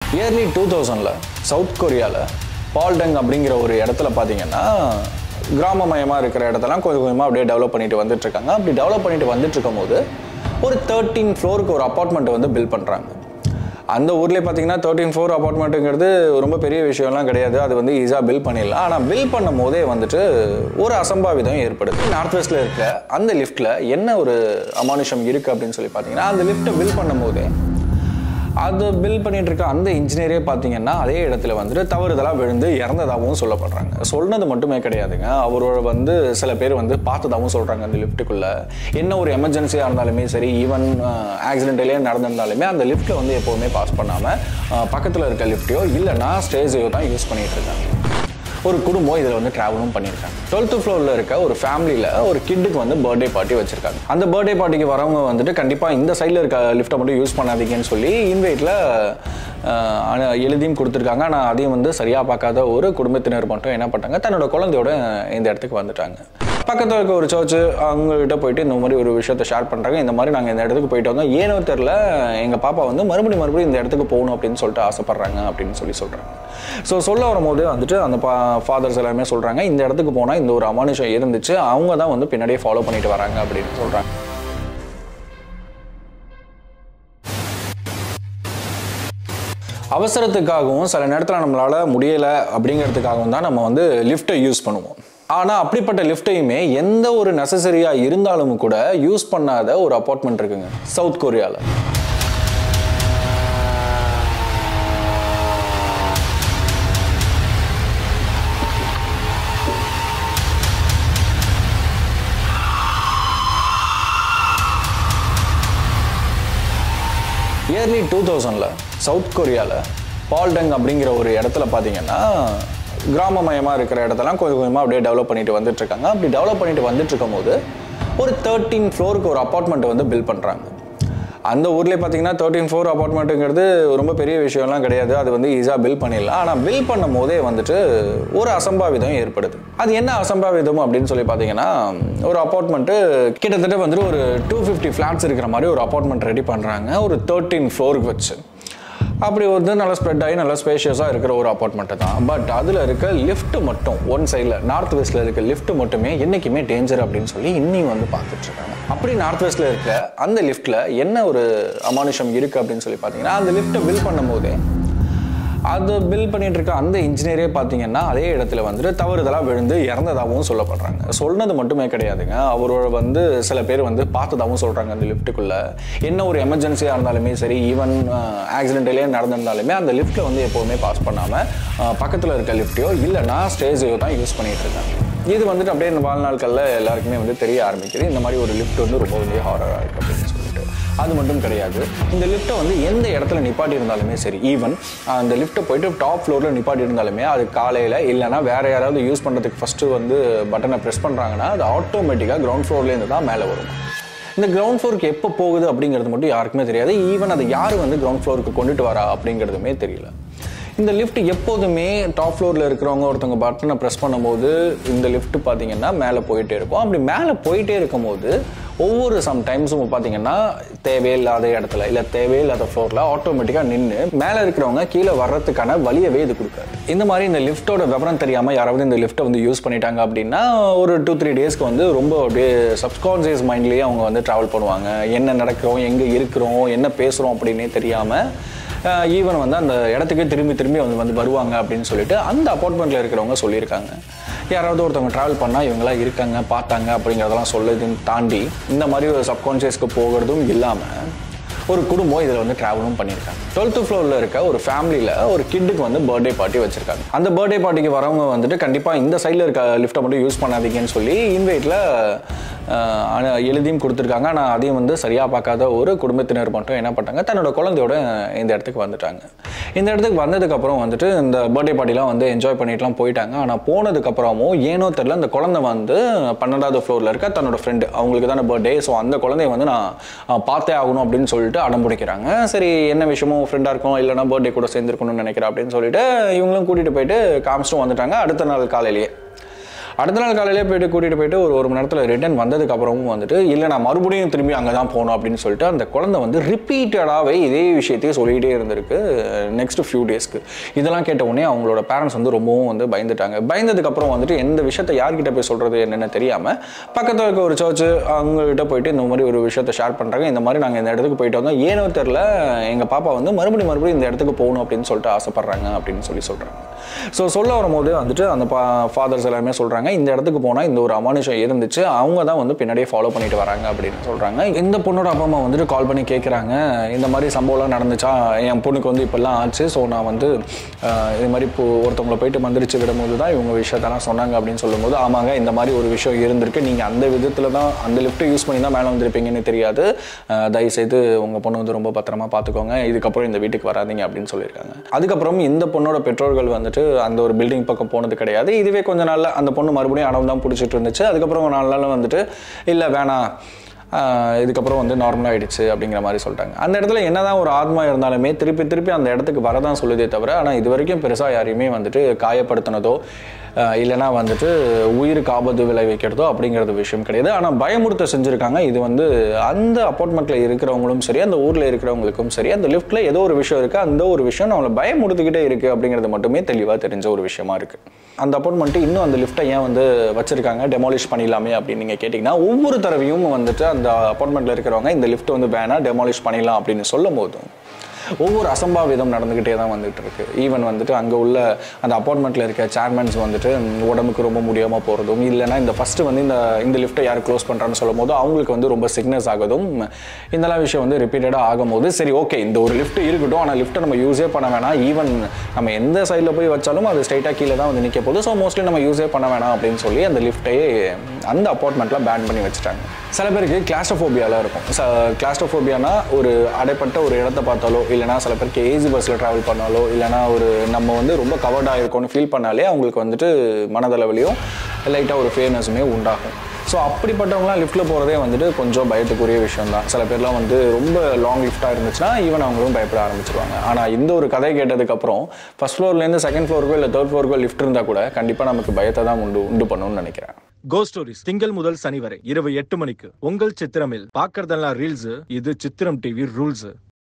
yearly two தௌசண்டில் south கொரியாவில் பால்டங் அப்படிங்கிற ஒரு இடத்துல பார்த்தீங்கன்னா கிராமமயமாக இருக்கிற இடத்தெல்லாம் கொஞ்சம் கொஞ்சமாக அப்படியே டெவலப் பண்ணிட்டு வந்துட்டு இருக்காங்க அப்படி டெவலப் பண்ணிட்டு வந்துட்டு இருக்கும்போது ஒரு தேர்ட்டீன் ஃப்ளோருக்கு ஒரு அப்பார்ட்மெண்ட் வந்து பில்ட் பண்ணுறாங்க அந்த ஊர்லேயே பார்த்தீங்கன்னா தேர்ட்டின் ஃபோர் அப்பார்ட்மெண்ட்டுங்கிறது ரொம்ப பெரிய விஷயம்லாம் கிடையாது அது வந்து ஈஸியாக பில் பண்ணிடலாம் ஆனால் பில் பண்ணும் போதே வந்துட்டு ஒரு அசம்பாவிதம் ஏற்படுது நார்த் வெஸ்ட்டில் இருக்க அந்த லிஃப்ட்டில் என்ன ஒரு அமானுஷம் இருக்குது அப்படின்னு சொல்லி பார்த்தீங்கன்னா அந்த லிஃப்ட்டை பில் பண்ணும் போதே அது பில் பண்ணிட்டு இருக்க அந்த இன்ஜினியரே பார்த்தீங்கன்னா அதே இடத்துல வந்துட்டு தவறுதலாக விழுந்து இறந்ததாகவும் சொல்லப்படுறாங்க சொன்னது மட்டுமே கிடையாதுங்க அவரோட வந்து சில பேர் வந்து பார்த்ததாகவும் சொல்கிறாங்க அந்த லிஃப்ட்டுக்குள்ளே என்ன ஒரு எமர்ஜென்சியாக இருந்தாலுமே சரி ஈவன் ஆக்சிடென்ட்லேயே நடந்திருந்தாலுமே அந்த லிஃப்ட்டில் வந்து எப்போவுமே பாஸ் பண்ணாமல் பக்கத்தில் இருக்க லிஃப்ட்டையோ இல்லைன்னா ஸ்டேஜையோ தான் யூஸ் பண்ணிட்டு இருக்காங்க ஒரு குடும்பம் இதில் வந்து ட்ராவலும் பண்ணியிருக்காங்க டுவெல்த்து ஃப்ளோரில் இருக்க ஒரு ஃபேமிலியில் ஒரு கிட்டுக்கு வந்து பர்த்டே பார்ட்டி வச்சிருக்காங்க அந்த பர்த்டே பார்ட்டிக்கு வரவங்க வந்துட்டு கண்டிப்பாக இந்த சைடில் இருக்க லிஃப்ட்டை மட்டும் யூஸ் பண்ணாதீங்கன்னு சொல்லி இன்வைட்டில் எழுதியும் கொடுத்துருக்காங்க ஆனால் அதையும் வந்து சரியாக பார்க்காத ஒரு குடும்பத்தினர் மட்டும் என்ன பண்ணாங்க தன்னோட குழந்தையோட இந்த இடத்துக்கு வந்துட்டாங்க பக்கத்தில் இருக்க ஒரு சர்ச்சு அவங்ககிட்ட போயிட்டு இந்த மாதிரி ஒரு விஷயத்த ஷேர் பண்ணுறாங்க இந்த மாதிரி நாங்கள் இந்த இடத்துக்கு போயிட்டு வந்தோம் ஏனோ தெரில எங்கள் பாப்பா வந்து மறுபடியும் மறுபடியும் இந்த இடத்துக்கு போகணும் அப்படின்னு சொல்லிட்டு ஆசைப்பட்றாங்க அப்படின்னு சொல்லி சொல்கிறாங்க ஸோ சொல்ல வரும்போது வந்துட்டு அந்த பா ஃபாதர்ஸ் எல்லாமே சொல்கிறாங்க இந்த இடத்துக்கு போனால் இந்த ஒரு அமானுஷம் இருந்துச்சு அவங்க தான் வந்து பின்னாடியே ஃபாலோ பண்ணிட்டு வராங்க அப்படின்னு சொல்கிறாங்க அவசரத்துக்காகவும் சில நேரத்தில் நம்மளால் முடியலை அப்படிங்கிறதுக்காகவும் தான் நம்ம வந்து லிஃப்ட்டை யூஸ் பண்ணுவோம் ஆனால் அப்படிப்பட்ட லிஃப்ட்டையுமே எந்த ஒரு நெசசரியாக இருந்தாலும் கூட யூஸ் பண்ணாத ஒரு அப்பார்ட்மெண்ட் இருக்குங்க சவுத் கொரியாவில் இயர்லி டூ தௌசண்டில் சவுத் கொரியாவில் பால்டங் அப்படிங்கிற ஒரு இடத்துல பார்த்தீங்கன்னா கிராமமயமாக இருக்கிற இடத்தெல்லாம் கொஞ்சம் கொஞ்சமாக அப்படியே டெவலப் பண்ணிட்டு வந்துட்டு இருக்காங்க அப்படி டெவலப் பண்ணிட்டு வந்துட்டு இருக்கும்போது ஒரு தேர்ட்டீன் ஃப்ளோருக்கு ஒரு அப்பார்ட்மெண்ட் வந்து பில்ட் பண்ணுறாங்க அந்த ஊர்லேயே பார்த்தீங்கன்னா தேர்ட்டின் ஃபோர் அப்பார்ட்மெண்ட்டுங்கிறது ரொம்ப பெரிய விஷயம்லாம் கிடையாது அது வந்து ஈஸியாக பில் பண்ணிடலாம் ஆனால் பில் பண்ணும் போதே வந்துட்டு ஒரு அசம்பாவிதம் ஏற்படுது அது என்ன அசம்பாவிதம் அப்படின்னு சொல்லி பார்த்தீங்கன்னா ஒரு அப்பார்ட்மெண்ட்டு கிட்டத்தட்ட வந்துட்டு ஒரு டூ ஃபிஃப்டி ஃப்ளாட்ஸ் இருக்கிற மாதிரி ஒரு அப்பார்ட்மெண்ட் ரெடி பண்ணுறாங்க ஒரு தேர்ட்டீன் ஃப்ளோருக்கு வச்சு அப்படி வந்து நல்லா ஸ்ப்ரெட் ஆகி நல்லா ஸ்பேஷியஸாக இருக்கிற ஒரு அப்பார்ட்மெண்ட்டு தான் பட் அதில் இருக்க லிஃப்ட் மட்டும் ஒன் சைடில் நார்த் வெஸ்ட்டில் இருக்க லிஃப்ட் மட்டுமே என்றைக்குமே டேஞ்சர் அப்படின்னு சொல்லி இன்னும் வந்து பார்த்துட்டு இருக்காங்க அப்படி நார்த் வெஸ்ட்டில் இருக்க அந்த லிஃப்ட்டில் என்ன ஒரு அமானுஷம் இருக்குது அப்படின்னு சொல்லி பார்த்தீங்கன்னா அந்த லிஃப்ட்டை பில் பண்ணும்போதே அது பில் பண்ணிட்டு இருக்க அந்த இன்ஜினியரே பார்த்தீங்கன்னா அதே இடத்துல வந்துட்டு தவறுதலாக விழுந்து இறந்ததாகவும் சொல்லப்படுறாங்க சொன்னது மட்டுமே கிடையாதுங்க அவரோட வந்து சில பேர் வந்து பார்த்ததாகவும் சொல்கிறாங்க அந்த லிஃப்ட்டுக்குள்ளே என்ன ஒரு எமர்ஜென்சியாக இருந்தாலுமே சரி ஈவன் ஆக்சிடென்ட்லேயே நடந்திருந்தாலுமே அந்த லிஃப்ட்டில் வந்து எப்போவுமே பாஸ் பண்ணாமல் பக்கத்தில் இருக்க லிஃப்ட்டையோ இல்லைன்னா ஸ்டேஜையோ தான் யூஸ் பண்ணிட்டு இருக்காங்க இது வந்துட்டு அப்படியே இந்த வாழ்நாட்களில் எல்லாருக்குமே வந்து தெரிய ஆரம்பிக்குது இந்த மாதிரி ஒரு லிஃப்ட் வந்து ரொம்ப வந்து ஹாரராக இருக்குது அப்படின்னு சொல்லிட்டு அது மட்டும் கிடையாது இந்த லிஃப்ட்டை வந்து எந்த இடத்துல நிப்பாட்டி இருந்தாலுமே சரி ஈவன் அந்த லிஃப்ட்டை போயிட்டு டாப் ஃப்ளோரில் நிப்பாட்டி இருந்தாலுமே அது காலையில் இல்லைனா வேற யாராவது யூஸ் பண்ணுறதுக்கு ஃபஸ்ட்டு வந்து பட்டனை ப்ரெஸ் பண்ணுறாங்கன்னா அது ஆட்டோமேட்டிக்காக கிரவுண்ட் ஃப்ளோர்லேருந்து தான் மேலே வரும் இந்த கிரவுண்ட் ஃப்ளோருக்கு எப்போ போகுது அப்படிங்கிறது மட்டும் யாருக்குமே தெரியாது ஈவன் அதை யார் வந்து கிரவுண்ட் ஃப்ளோருக்கு கொண்டுட்டு வரா அப்படிங்கிறதுமே தெரியல இந்த லிஃப்ட் எப்போதுமே டாப் ஃப்ளோரில் இருக்கிறவங்க ஒருத்தவங்க பட்டனை ப்ரெஸ் பண்ணும்போது இந்த லிஃப்ட் பார்த்தீங்கன்னா மேலே போயிட்டே இருக்கும் அப்படி மேலே போயிட்டே இருக்கும்போது ஒவ்வொரு சம் டைம்ஸும் பார்த்தீங்கன்னா தேவையில்லாத இடத்துல இல்லை தேவையில்லாத ஃப்ளோரில் ஆட்டோமேட்டிக்காக நின்று மேலே இருக்கிறவங்க கீழே வர்றதுக்கான வழியவே இது கொடுக்காது இந்த மாதிரி இந்த லிஃப்ட்டோட விவரம் தெரியாமல் யாராவது இந்த லிஃப்ட்டை வந்து யூஸ் பண்ணிட்டாங்க அப்படின்னா ஒரு டூ த்ரீ டேஸ்க்கு வந்து ரொம்ப அப்படியே சப்கான்சியஸ் மைண்ட்லேயே அவங்க வந்து ட்ராவல் பண்ணுவாங்க என்ன நடக்கிறோம் எங்கே இருக்கிறோம் என்ன பேசுகிறோம் அப்படின்னே தெரியாமல் ஈவன் வந்து அந்த இடத்துக்கே திரும்பி திரும்பி வந்து வந்து வருவாங்க அப்படின்னு சொல்லிட்டு அந்த அப்பார்ட்மெண்ட்டில் இருக்கிறவங்க சொல்லியிருக்காங்க யாராவது ஒருத்தவங்க ட்ராவல் பண்ணால் இவங்களாம் இருக்காங்க பார்த்தாங்க அப்படிங்கிறதெல்லாம் சொல்லதுன்னு தாண்டி இந்த மாதிரி ஒரு சப்கான்ஷியஸ்க்கு போகிறதும் இல்லாமல் ஒரு குடும்பம் இதில் வந்து ட்ராவலும் பண்ணியிருக்காங்க டுவெல்த்து ஃப்ளோரில் இருக்க ஒரு ஃபேமிலியில் ஒரு கிட்டுக்கு வந்து பர்த்டே பார்ட்டி வச்சுருக்காங்க அந்த பர்த்டே பார்ட்டிக்கு வரவங்க வந்துட்டு கண்டிப்பாக இந்த சைடில் இருக்க லிஃப்ட்டை மட்டும் யூஸ் பண்ணாதீங்கன்னு சொல்லி இன்வைட்டில் எழுதியும் கொடுத்துருக்காங்க ஆனால் அதையும் வந்து சரியாக பார்க்காத ஒரு குடும்பத்தினர் மட்டும் என்ன பண்ணாங்க தன்னோட குழந்தையோட இந்த இடத்துக்கு வந்துட்டாங்க இந்த இடத்துக்கு வந்ததுக்கப்புறம் வந்துட்டு இந்த பர்த்டே பார்ட்டிலாம் வந்து என்ஜாய் பண்ணிட்டுலாம் போயிட்டாங்க ஆனால் போனதுக்கப்புறமும் ஏனோ தெரில அந்த குழந்தை வந்து பன்னெண்டாவது ஃப்ளோரில் இருக்க தன்னோட ஃப்ரெண்டு அவங்களுக்கு தானே பர்த்டே ஸோ அந்த குழந்தைய வந்து நான் அஹ், பார்த்தே ஆகணும் அப்படின்னு சொல்லிட்டு அடம் பிடிக்கிறாங்க சரி என்ன விஷயமோ ஃப்ரெண்டாக இருக்கும் இல்லைனா பர்த்டே கூட சேர்ந்துருக்கணும்னு நினைக்கிறேன் அப்படின்னு சொல்லிட்டு இவங்களும் கூட்டிகிட்டு போயிட்டு காமிச்சிட்டும் வந்துட்டாங்க அடுத்த நாள் காலையிலேயே அடுத்த நாள் காலையிலே போயிட்டு கூட்டிகிட்டு போயிட்டு ஒரு ஒரு மணி நேரத்தில் ரிட்டர்ன் வந்ததுக்கு அப்புறமும் வந்துட்டு இல்லை நான் மறுபடியும் திரும்பி அங்கே தான் போகணும் அப்படின்னு சொல்லிட்டு அந்த குழந்தை வந்து ரிப்பீட்டடாகவே இதே விஷயத்தையே சொல்லிகிட்டே இருந்திருக்கு நெக்ஸ்ட் ஃபியூ டேஸ்க்கு இதெல்லாம் கேட்ட உடனே அவங்களோட பேரண்ட்ஸ் வந்து ரொம்பவும் வந்து பயந்துட்டாங்க பயந்ததுக்கு அப்புறம் வந்துட்டு எந்த விஷயத்தை யார்கிட்ட போய் சொல்கிறது என்னென்னு தெரியாமல் பக்கத்தில் இருக்க ஒரு சர்ச்சு அவங்ககிட்ட போயிட்டு இந்த மாதிரி ஒரு விஷயத்தை ஷேர் பண்ணுறாங்க இந்த மாதிரி நாங்கள் இந்த இடத்துக்கு போயிட்டு வந்தோம் ஏனோ தெரில எங்கள் பாப்பா வந்து மறுபடியும் மறுபடியும் இந்த இடத்துக்கு போகணும் அப்படின்னு சொல்லிட்டு ஆசைப்படுறாங்க அப்படின்னு சொல்லி சொல்கிறாங்க ஸோ சொல்ல வரும்போது வந்துட்டு அந்த ஃபாதர்ஸ் எல்லாருமே சொல்கிறாங்க இந்த இடத்துக்கு போனால் இந்த ஒரு அமானுஷம் இருந்துச்சு அவங்க தான் வந்து பின்னாடியே ஃபாலோ பண்ணிட்டு வராங்க அப்படின்னு சொல்கிறாங்க இந்த பொண்ணோட அப்பா அம்மா வந்துட்டு கால் பண்ணி கேட்குறாங்க இந்த மாதிரி சம்பவம்லாம் நடந்துச்சா என் பொண்ணுக்கு வந்து இப்போல்லாம் ஆச்சு ஸோ நான் வந்து ஆஹ், இது மாதிரி இப்போ ஒருத்தவங்களை போயிட்டு மந்திரிச்சு விடும்போது தான் இவங்க விஷயத்தெல்லாம் சொன்னாங்க அப்படின்னு சொல்லும்போது ஆமாங்க இந்த மாதிரி ஒரு விஷயம் இருந்திருக்கு நீங்கள் அந்த விதத்தில் தான் அந்த லிஃப்ட்டை யூஸ் பண்ணி தான் மேலே வந்திருப்பீங்கன்னு தெரியாது ஆஹ், தயவுசெய்து உங்கள் பொண்ணு வந்து ரொம்ப பத்திரமா பார்த்துக்கோங்க இதுக்கப்புறம் இந்த வீட்டுக்கு வராதீங்க அப்படின்னு சொல்லியிருக்காங்க அதுக்கப்புறம் இந்த பொண்ணோட பெற்றோர்கள் வந்துட்டு அந்த ஒரு பில்டிங் பக்கம் போனது கிடையாது இதுவே கொஞ்ச நாள்ல அந்த பொண்ணு மறுபடியும் அடம் தான் பிடிச்சிட்டு இருந்துச்சு அதுக்கப்புறம் ஒரு நாலு நாள் வந்துட்டு இல்லை வேணாம் ஆஹ் இதுக்கப்புறம் வந்து நார்மலாக ஆயிடுச்சு அப்படிங்கிற மாதிரி சொல்லிட்டாங்க அந்த இடத்துல என்னதான் ஒரு ஆத்மா இருந்தாலுமே திருப்பி திருப்பி அந்த இடத்துக்கு வரதான் சொல்லுதே தவிர ஆனால் இது வரைக்கும் பெருசாக யாரையுமே வந்துட்டு காயப்படுத்தினதோ ஆஹ் இல்லைன்னா வந்துட்டு உயிருக்கு ஆபத்து விளைவிக்கிறதோ அப்படிங்கிறது விஷயம் கிடையாது ஆனால் பயமுறுத்த செஞ்சுருக்காங்க இது வந்து அந்த அப்பார்ட்மெண்ட்டில் இருக்கிறவங்களும் சரி அந்த ஊரில் இருக்கிறவங்களுக்கும் சரி அந்த லிஃப்ட்டில் ஏதோ ஒரு விஷயம் இருக்குது அந்த ஒரு விஷயம் நம்மளை பயமுறுத்திக்கிட்டே இருக்குது அப்படிங்கிறது மட்டுமே தெளிவாக தெரிஞ்ச ஒரு விஷயமா இருக்குது அந்த அப்பார்ட்மெண்ட்டு இன்னும் அந்த லிஃப்ட்டை ஏன் வந்து வச்சிருக்காங்க டெமாலிஷ் பண்ணிடலாமே அப்படின்னு நீங்கள் கேட்டிங்கன்னா ஒவ்வொரு தடவையும் வந்துட்டு அந்த அப்பார்ட்மெண்ட்டில் இருக்கிறவங்க இந்த லிஃப்ட் வந்து வேணாம் டெமாலிஷ் பண்ணிடலாம் அப்படின்னு சொல்லும் போதும் ஒவ்வொரு அசம்பாவிதம் நடந்துக்கிட்டே தான் வந்துட்டு இருக்கு ஈவன் வந்துட்டு அங்கே உள்ள அந்த அப்பார்ட்மெண்ட்டில் இருக்க சேர்மன்ஸ் வந்துட்டு ம், உடம்புக்கு ரொம்ப முடியாமல் போகிறதும் இல்லைன்னா இந்த ஃபஸ்ட்டு வந்து இந்த இந்த லிஃப்ட்டை யார் க்ளோஸ் பண்ணுறான்னு சொல்லும் போது அவங்களுக்கு வந்து ரொம்ப சிக்னஸ் ஆகுதும் இதெல்லாம் விஷயம் வந்து ரிப்பீட்டடாக ஆகும்போது சரி ஓகே இந்த ஒரு லிஃப்ட் இருக்கட்டும் ஆனால் லிஃப்ட்டை நம்ம யூஸே பண்ண வேணாம் ஈவன் நம்ம எந்த சைடில் போய் வச்சாலும் அது ஸ்ட்ரைட்டாக கீழே தான் வந்து நிற்க போகுது ஸோ மோஸ்ட்லி நம்ம யூஸே பண்ண வேணாம் அப்படின்னு சொல்லி அந்த லிஃப்ட்டையே அந்த அப்பார்ட்மெண்ட்டில் பேன் பண்ணி வச்சுட்டாங்க சில பேருக்கு கிளாஸ்ட்ரோஃபோபியாலாம் இருக்கும் கிளாஸ்ட்ரோஃபோபியானா ஒரு அடைப்பட்ட ஒரு இடத்த பார்த்தாலோ இல்லைனா சில பேருக்கு ஏசி பஸ்ஸில் ட்ராவல் பண்ணாலோ இல்லைனா ஒரு நம்ம வந்து ரொம்ப கவர்டாக இருக்கோம்னு ஃபீல் பண்ணாலே அவங்களுக்கு வந்துட்டு மனதளவுலையும் லைட்டாக ஒரு ஃபேர்னஸுமே உண்டாகும் ஸோ அப்படிப்பட்டவங்களாம் லிஃப்ட்டில் போகிறதே வந்துட்டு கொஞ்சம் பயத்துக்குரிய விஷயம் தான் சில பேர்லாம் வந்து ரொம்ப லாங் லிஃப்ட்டாக இருந்துச்சுன்னா ஈவன் அவங்களும் பயப்பட ஆரம்பிச்சிருவாங்க ஆனால் இந்த ஒரு கதை கேட்டதுக்கப்புறம் ஃபர்ஸ்ட் ஃப்ளோர்லேருந்து செகண்ட் ஃப்ளோருக்கோ இல்லை தேர்ட் ஃப்ளோருக்கோ லிஃப்ட் இருந்தால் கூட கண்டிப்பாக நமக்கு பயத்தை தான் உண்டு உண்டு பண்ணணும்னு நினைக்கிறேன் கோ ஸ்டோரிஸ் திங்கள் முதல் சனி வரை இரவு எட்டு மணிக்கு உங்கள் சித்திரமில் பார்க்கறதெல்லாம் ரீல்ஸ் இது சித்திரம் டிவி ரூல்ஸ்